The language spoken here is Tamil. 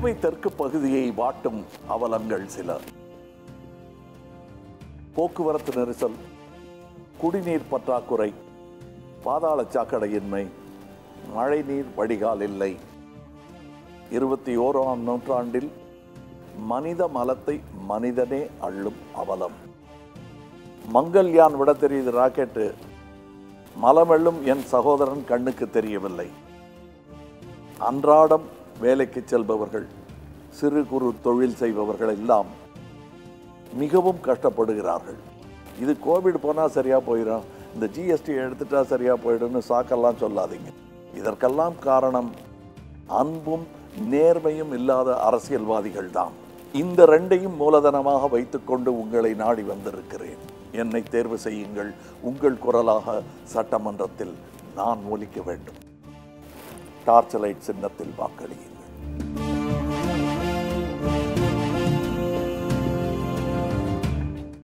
கோவை தெற்கு பகுதியை வாட்டும் அவலங்கள் சில போக்குவரத்து நெரிசல் குடிநீர் பற்றாக்குறை பாதாள சாக்கடையின்மை மழைநீர் வடிகால் இல்லை இருபத்தி ஓராம் நூற்றாண்டில் மனித மலத்தை மனிதனே அள்ளும் அவலம் மங்கள்யான் விட தெரியுது ராக்கெட்டு மலமெள்ளும் என் சகோதரன் கண்ணுக்கு தெரியவில்லை அன்றாடம் வேலைக்கு செல்பவர்கள் சிறு குறு தொழில் செய்பவர்கள் எல்லாம் மிகவும் கஷ்டப்படுகிறார்கள் இது கோவிட் போனால் சரியாக போயிடும் இந்த ஜிஎஸ்டி எடுத்துட்டா சரியாக போயிடும்னு சாக்கெல்லாம் சொல்லாதீங்க இதற்கெல்லாம் காரணம் அன்பும் நேர்மையும் இல்லாத அரசியல்வாதிகள் தான் இந்த ரெண்டையும் மூலதனமாக வைத்துக்கொண்டு உங்களை நாடி வந்திருக்கிறேன் என்னை தேர்வு செய்யுங்கள் உங்கள் குரலாக சட்டமன்றத்தில் நான் ஒலிக்க வேண்டும் டார்ச் லைட் சின்னத்தில் வாக்களியுங்கள்